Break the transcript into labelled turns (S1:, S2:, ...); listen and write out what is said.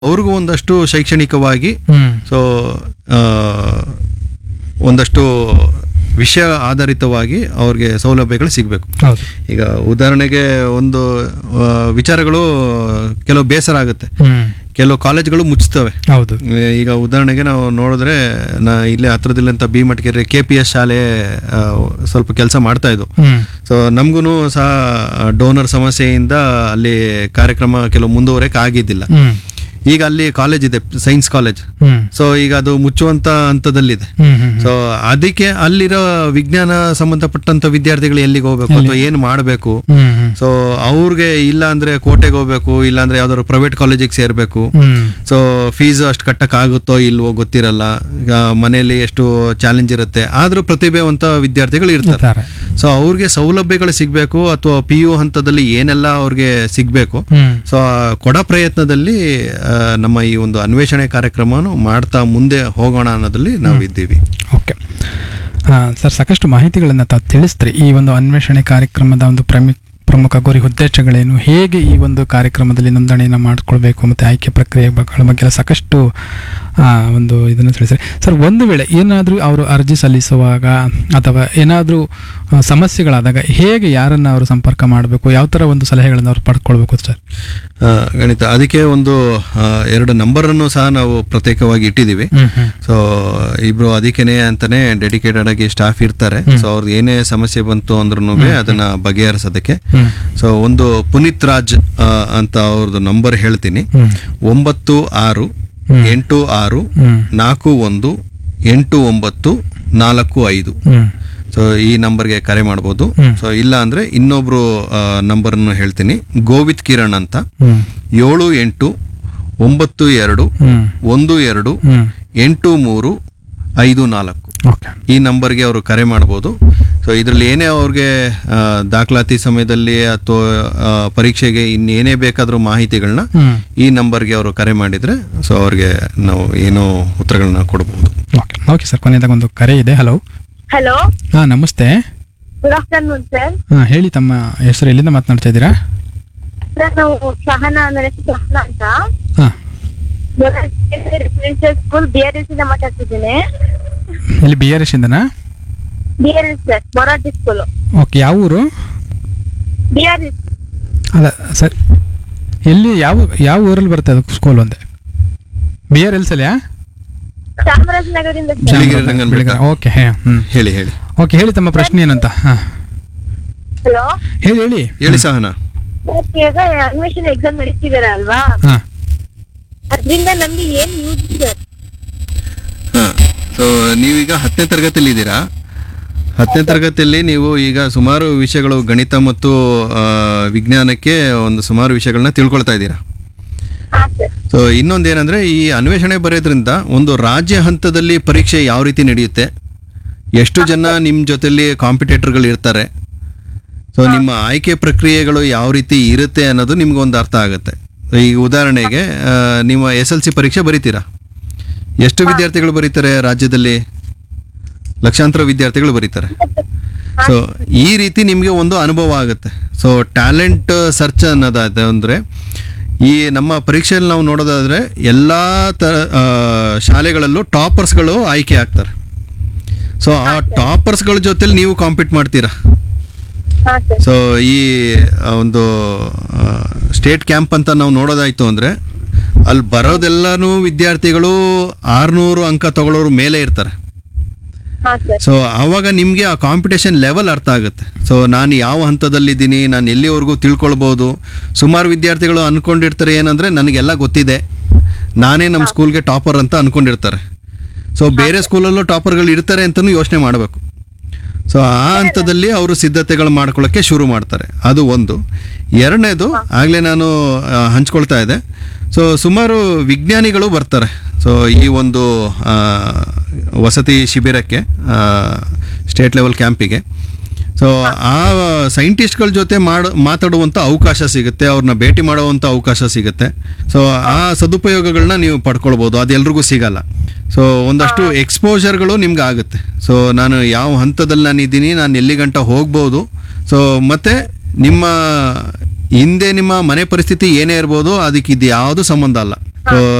S1: ಅವ್ರಿಗೂ ಒಂದಷ್ಟು ಶೈಕ್ಷಣಿಕವಾಗಿ
S2: ಹ್ಮ್
S1: ಸೊ ಒಂದಷ್ಟು ವಿಷಯ ಆಧಾರಿತವಾಗಿ ಅವ್ರಿಗೆ ಸೌಲಭ್ಯಗಳು ಸಿಗಬೇಕು
S2: ಹೌದು
S1: ಈಗ ಉದಾಹರಣೆಗೆ ಒಂದು ಆ, ವಿಚಾರಗಳು ಕೆಲವು ಬೇಸರ ಆಗುತ್ತೆ
S2: ಹ್ಮ್
S1: ಕೆಲವು ಕಾಲೇಜ್ಗಳು ಮುಚ್ಚುತ್ತವೆ
S2: ಹೌದು
S1: ಈಗ ಉದಾಹರಣೆಗೆ ನಾವು ನೋಡಿದ್ರೆ ನಾ ಇಲ್ಲೇ ಹತ್ರದಲ್ಲಂತ B Matkere K P S ಶಾಲೆ ಆ, ಸ್ವಲ್ಪ ಕೆಲಸ ಮಾಡ್ತಾ ಇದ್ವು
S2: ಹ್ಮ್
S1: ಸೊ ನಮಗೂ ಸಹ ಡೋನರ್ ಸಮಸ್ಯೆಯಿಂದ ಅಲ್ಲಿ ಕಾರ್ಯಕ್ರಮ ಕೆಲವು ಮುಂದುವರೆಕ್ ಆಗಿದ್ದಿಲ್ಲ
S2: ಹ್ಮ್
S1: ಈಗ ಅಲ್ಲಿ ಕಾಲೇಜ್ ಇದೆ ಸೈನ್ಸ್ ಕಾಲೇಜ್
S2: ಹ್ಮ್
S1: ಸೊ ಈಗ ಅದು ಮುಚ್ಚುವಂತ ಹಂತದಲ್ಲಿದೆ
S2: ಹ್ಮ್ ಹ್ಮ್
S1: ಸೊ ಅದಕ್ಕೆ ಅಲ್ಲಿರೋ ವಿಜ್ಞಾನ ಸಂಬಂಧಪಟ್ಟಂತ ವಿದ್ಯಾರ್ಥಿಗಳು ಎಲ್ಲಿಗೆ ಹೋಗ್ಬೇಕು ಅಥವಾ ಏನ್ ಮಾಡಬೇಕು
S2: ಹ್ಮ್ ಹ್ಮ್
S1: ಸೊ ಅವ್ರಿಗೆ ಇಲ್ಲ ಅಂದ್ರೆ ಕೋಟೆಗೆ ಹೋಗ್ಬೇಕು ಇಲ್ಲ ಅಂದ್ರೆ ಯಾವ್ದಾದ್ರು ಪ್ರೈವೇಟ್ ಕಾಲೇಜಿಗೆ ಸೇರ್ಬೇಕು
S2: ಹ್ಮ್
S1: ಸೊ ಫೀಸ್ ಅಷ್ಟು ಕಟ್ಟಕ್ ಆಗುತ್ತೋ ಇಲ್ವೋ ಗೊತ್ತಿರಲ್ಲ ಈಗ ಮನೆಯಲ್ಲಿ ಎಷ್ಟು ಚಾಲೆಂಜ್ ಇರುತ್ತೆ ಆದ್ರೂ ಪ್ರತಿಭೆವಂತ ವಿದ್ಯಾರ್ಥಿಗಳು ಇರ್ತಾರೆ
S2: ಇರ್ತಾರೆ.
S1: ಸೊ ಅವ್ರಿಗೆ ಸೌಲಭ್ಯಗಳು ಸಿಗ್ಬೇಕು ಅಥವಾ ಪಿ ಯು ಹಂತದಲ್ಲಿ ಏನೆಲ್ಲ ಅವ್ರಿಗೆ ಸಿಗ್ಬೇಕು
S2: ಹ್ಮ್
S1: ಸೊ ಆ ಕೊಡ ಪ್ರಯತ್ನದಲ್ಲಿ ಆ, ನಮ್ಮ ಈ ಒಂದು ಅನ್ವೇಷಣೆ ಕಾರ್ಯಕ್ರಮವನ್ನು ಮಾಡ್ತಾ ಮುಂದೆ ಹೋಗೋಣ ಅನ್ನೋದ್ರಲ್ಲಿ ನಾವು ಇದ್ದೀವಿ
S2: ಓಕೆ ಸರ್ ಸಾಕಷ್ಟು ಮಾಹಿತಿಗಳನ್ನು ತಾವು ತಿಳಿಸ್ತ್ರಿ ಈ ಒಂದು ಅನ್ವೇಷಣೆ ಕಾರ್ಯಕ್ರಮದ ಒಂದು ಪ್ರಮಿ ಪ್ರಮುಖ ಗುರಿ ಉದ್ದೇಶಗಳೇನು ಹೇಗೆ ಈ ಒಂದು ಕಾರ್ಯಕ್ರಮದಲ್ಲಿ ನೋಂದಣಿಯನ್ನು ಮಾಡಿಕೊಳ್ಬೇಕು ಮತ್ತು ಆಯ್ಕೆ ಪ್ರಕ್ರಿಯೆಗಳ ಬಗ್ಗೆ ಎಲ್ಲ ಸಾಕಷ್ಟು ಆ, ಒಂದು ಇದನ್ನು ತಿಳಿಸ್ರಿ ಸರ್ ಒಂದು ವೇಳೆ ಏನಾದರೂ ಅವರು ಅರ್ಜಿ ಸಲ್ಲಿಸುವಾಗ ಅಥವಾ ಏನಾದರೂ ಆ, ಸಮಸ್ಯೆಗಳಾದಾಗ ಹೇಗೆ ಯಾರನ್ನು ಅವರು ಸಂಪರ್ಕ ಮಾಡಬೇಕು ಯಾವ ಥರ ಒಂದು ಸಲಹೆಗಳನ್ನು ಅವರು ಪಡ್ಕೊಳ್ಬೇಕು ಸರ್
S1: ಆ, ಗಣಿತ ಅದಕ್ಕೆ ಒಂದು ಆ, ಎರಡು ನಂಬರನ್ನು ಸಹ ನಾವು ಪ್ರತ್ಯೇಕವಾಗಿ ಇಟ್ಟಿದ್ದೀವಿ
S2: ಹ್ಮ್ ಹ್ಮ್
S1: ಸೊ ಇಬ್ರು ಅದಕ್ಕೇನೆ ಅಂತಾನೆ ಡೆಡಿಕೇಟೆಡ್ ಆಗಿ ಸ್ಟಾಫ್ ಇರ್ತಾರೆ ಸೊ ಅವ್ರದ್ದು ಏನೇ ಸಮಸ್ಯೆ ಬಂತು ಅಂದ್ರೂ ಅದನ್ನ ಬಗೆಹರಿಸೋದಕ್ಕೆ
S2: ಹ್ಮ್
S1: ಸೊ ಒಂದು ಪುನೀತ್ ರಾಜ್ ಆ, ಅಂತ ಅವ್ರದ್ದು ನಂಬರ್ ಹೇಳ್ತೀನಿ
S2: ಹ್ಮ್
S1: ಒಂಬತ್ತು ಆರು ಎಂಟು ಆರು
S2: ಹ್ಮ್
S1: ನಾಲ್ಕು ಒಂದು ಎಂಟು ಒಂಬತ್ತು ನಾಲ್ಕು ಐದು
S2: ಹ್ಮ್
S1: ಸೊ ಈ ನಂಬರ್ಗೆ ಕರೆ ಮಾಡ್ಬೋದು
S2: ಹ್ಮ್.
S1: ಸೊ ಇಲ್ಲ ಅಂದ್ರೆ ಇನ್ನೊಬ್ರು ನಂಬರ್ನ ಹೇಳ್ತೀನಿ ಗೋವಿತ್ ಕಿರಣ್ ಅಂತ
S2: ಹ್ಮ್
S1: ಏಳು ಎಂಟು ಒಂಬತ್ತು ಎರಡು
S2: ಹ್ಮ್
S1: ಒಂದು ಎರಡು
S2: ಹ್ಮ್
S1: ಎಂಟು ಮೂರು ಐದು ನಾಲ್ಕು
S2: ಓಕೆ
S1: ಈ ನಂಬರ್ಗೆ ಅವರು ಕರೆ ಮಾಡ್ಬೋದು ಸೊ ಇದರಲ್ಲಿ ಏನೇ ಅವ್ರಿಗೆ ಆ, ದಾಖಲಾತಿ ಸಮಯದಲ್ಲಿ ಅಥವಾ ಆ, ಪರೀಕ್ಷೆಗೆ ಇನ್ನೇನೇ ಬೇಕಾದರೂ ಮಾಹಿತಿಗಳನ್ನ
S2: ಹ್ಮ್
S1: ಈ ನಂಬರ್ಗೆ ಅವರು ಕರೆ ಮಾಡಿದ್ರೆ ಸೊ ಅವ್ರಿಗೆ ನಾವು ಏನೋ ಉತ್ತರಗಳನ್ನ ಕೊಡಬಹುದು
S2: ಓಕೆ ಓಕೆ ಸರ್ ಕೊನೆಯದಾಗ ಒಂದು ಕರೆ ಇದೆ ಹಲೋ
S3: ಹಲೋ
S2: ಹಾಂ ನಮಸ್ತೆ
S3: ಗುಡ್ ಆಫ್ಟರ್ನೂನ್ ಸರ್
S2: ಹಾಂ ಹೇಳಿ ತಮ್ಮ ಹೆಸರು ಎಲ್ಲಿಂದ ಮಾತನಾಡ್ತಾ ಇದ್ದೀರಾ
S3: ಸರ್ ನಾವು ಸಹನಾ ನನ್ನ ಹೆಸರು ಸಹನಾ ಅಂತ
S2: ಹಾಂ
S3: residential school B R S ಇಂದ ಮಾತಾಡ್ತಿದ್ದೀನಿ
S2: ಇಲ್ಲಿ ಬಿ ಆರ್ ಎಸ್ ಇಂದನಾ
S3: B R S sir Morarji school
S2: okay ಯಾವ ಊರು
S3: ಬಿ ಆರ್ ಎಸ್
S2: ಅಲ್ಲ ಸರ್ ಎಲ್ಲಿ ಯಾವ ಯಾವ ಊರಲ್ಲಿ ಬರುತ್ತೆ ಅದು ಸ್ಕೂಲ್ ಒಂದೇ ಬಿ ಆರ್ ಎಲ್ಸ್ ಅಲ್ಲಿಯಾ
S3: ಚಾಮರಾಜನಗರದಿಂದ ಸರ್
S1: ಬಿಳಿಗಿರಿ ರಂಗನ ಬೆಟ್ಟ.
S2: ಓಕೆ ಹ್ಞೂ
S1: ಹೇಳಿ ಹೇಳಿ
S2: ಓಕೆ ಹೇಳಿ ತಮ್ಮ ಪ್ರಶ್ನೆ ಏನಂತ ಹಾಂ
S3: ಹಲೋ
S2: ಹೇಳಿ ಹೇಳಿ
S1: ಹೇಳಿ ಸಹನ
S3: ಸರ್ ಈಗ ಅನ್ವೇಷಣೆ ಎಕ್ಸಾಮ್ ನಡೀತಿದಾರೆ ಅಲ್ವಾ
S2: ಹಾಂ
S3: ಅದರಿಂದ ನಮ್ಗೆ ಏನ್ ಯೂಸ್ ಸರ್
S1: ಸೊ ನೀವೀಗ ಹತ್ತನೇ ತರಗತಿಯಲ್ಲಿ ಇದ್ದೀರಾ ಹತ್ತನೇ ತರಗತಿಯಲ್ಲಿ ನೀವು ಈಗ ಸುಮಾರು ವಿಷಯಗಳು ಗಣಿತ ಮತ್ತು ಆ, ವಿಜ್ಞಾನಕ್ಕೆ ಒಂದು ಸುಮಾರು ವಿಷಯಗಳನ್ನ ತಿಳ್ಕೊಳ್ತಾ ಇದ್ದೀರಾ
S3: ಹಾ ಸರ್
S1: ಸೊ ಇನ್ನೊಂದೇನಂದ್ರೆ ಈ ಅನ್ವೇಷಣೆ ಬರೆಯೋದ್ರಿಂದ ಒಂದು ರಾಜ್ಯ ಹಂತದಲ್ಲಿ ಪರೀಕ್ಷೆ ಯಾವ ರೀತಿ ನಡೆಯುತ್ತೆ ಎಷ್ಟು ಜನ ನಿಮ್ಮ ಜೊತೆಲಿ ಕಾಂಪಿಟೇಟರ್ಗಳು ಇರ್ತಾರೆ ಸೊ ನಿಮ್ಮ ಆಯ್ಕೆ ಪ್ರಕ್ರಿಯೆಗಳು ಯಾವ ರೀತಿ ಇರುತ್ತೆ ಅನ್ನೋದು ನಿಮ್ಗೊಂದು ಅರ್ಥ ಆಗುತ್ತೆ ಈಗ ಉದಾಹರಣೆಗೆ ಆ, ನಿಮ್ಮ ಎಸ್ ಎಲ್ ಸಿ ಪರೀಕ್ಷೆ ಬರೀತೀರಾ ಎಷ್ಟು ವಿದ್ಯಾರ್ಥಿಗಳು ಬರೀತಾರೆ ರಾಜ್ಯದಲ್ಲಿ ಲಕ್ಷಾಂತರ ವಿದ್ಯಾರ್ಥಿಗಳು ಬರೀತಾರೆ ಸೊ ಈ ರೀತಿ ನಿಮಗೆ ಒಂದು ಅನುಭವ ಆಗುತ್ತೆ ಸೊ ಟ್ಯಾಲೆಂಟ್ ಸರ್ಚ್ ಅನ್ನೋದಾದ ಅಂದರೆ ಈ ನಮ್ಮ ಪರೀಕ್ಷೆಯಲ್ಲಿ ನಾವು ನೋಡೋದಾದ್ರೆ ಎಲ್ಲ ತರ ಆ, ಶಾಲೆಗಳಲ್ಲೂ ಟಾಪರ್ಸ್ಗಳು ಆಯ್ಕೆ ಆಗ್ತಾರೆ ಸೊ ಆ ಟಾಪರ್ಸ್ಗಳ ಜೊತೆಲಿ ನೀವು ಕಾಂಪೀಟ್ ಮಾಡ್ತೀರಾ
S3: ಹಾ ಸರ್
S1: ಸೊ ಈ ಆ, ಒಂದು ಸ್ಟೇಟ್ ಕ್ಯಾಂಪ್ ಅಂತ ನಾವು ನೋಡೋದಾಯ್ತು ಅಂದರೆ ಅಲ್ಲಿ ಬರೋದೆಲ್ಲನೂ ವಿದ್ಯಾರ್ಥಿಗಳು ಆರುನೂರು ಅಂಕ ತಗೊಳ್ಳೋರು ಮೇಲೆ ಇರ್ತಾರೆ
S3: ಹಾ ಸರ್
S1: ಸೊ ಆವಾಗ ನಿಮಗೆ ಆ ಕಾಂಪಿಟೇಷನ್ ಲೆವೆಲ್ ಅರ್ಥ ಆಗುತ್ತೆ ಸೊ ನಾನು ಯಾವ ಹಂತದಲ್ಲಿದ್ದೀನಿ ನಾನು ಎಲ್ಲಿವರೆಗೂ ತಿಳ್ಕೊಳ್ಬೋದು ಸುಮಾರು ವಿದ್ಯಾರ್ಥಿಗಳು ಅನ್ಕೊಂಡಿರ್ತಾರೆ ಏನಂದರೆ ನನಗೆಲ್ಲ ಗೊತ್ತಿದೆ ನಾನೇ ನಮ್ಮ ಸ್ಕೂಲ್ಗೆ ಟಾಪರ್ ಅಂತ ಅನ್ಕೊಂಡಿರ್ತಾರೆ ಸೊ ಬೇರೆ ಸ್ಕೂಲಲ್ಲೂ ಟಾಪರ್ಗಳು ಇರ್ತಾರೆ ಅಂತಲೂ ಯೋಚನೆ ಮಾಡಬೇಕು ಸೊ ಆ ಹಂತದಲ್ಲಿ ಅವರು ಸಿದ್ಧತೆಗಳು ಮಾಡ್ಕೊಳ್ಳೋಕ್ಕೆ ಶುರು ಮಾಡ್ತಾರೆ ಅದು ಒಂದು ಎರಡನೇದು ಆಗಲೇ ನಾನು ಆ, ಹಂಚ್ಕೊಳ್ತಾ ಇದ್ದೆ ಸೊ ಸುಮಾರು ವಿಜ್ಞಾನಿಗಳು ಬರ್ತಾರೆ ಸೊ ಈ ಒಂದು ಆ, ವಸತಿ ಶಿಬಿರಕ್ಕೆ ಸ್ಟೇಟ್ ಲೆವೆಲ್ ಕ್ಯಾಂಪಿಗೆ ಸೊ ಆ ಸೈಂಟಿಸ್ಟ್ಗಳ ಜೊತೆ ಮಾಡ ಮಾತಾಡುವಂಥ ಅವಕಾಶ ಸಿಗುತ್ತೆ ಅವ್ರನ್ನ ಭೇಟಿ ಮಾಡುವಂಥ ಅವಕಾಶ ಸಿಗುತ್ತೆ ಸೊ ಆ ಸದುಪಯೋಗಗಳನ್ನ ನೀವು ಪಡ್ಕೊಳ್ಬೋದು ಅದು ಎಲ್ರಿಗೂ ಸಿಗಲ್ಲ ಸೊ ಒಂದಷ್ಟು ಎಕ್ಸ್ಪೋಜರ್ಗಳು ನಿಮ್ಗೆ ಆಗುತ್ತೆ ಸೊ ನಾನು ಯಾವ ಹಂತದಲ್ಲಿ ನಾನು ಇದ್ದೀನಿ ನಾನು ಎಲ್ಲಿ ಗಂಟ ಹೋಗ್ಬೋದು ಸೊ ಮತ್ತೆ ನಿಮ್ಮ ಹಿಂದೆ ನಿಮ್ಮ ಮನೆ ಪರಿಸ್ಥಿತಿ ಏನೇ ಇರ್ಬೋದು ಅದಕ್ಕೆ ಇದು ಯಾವುದು ಸಂಬಂಧ ಅಲ್ಲ ಸೊ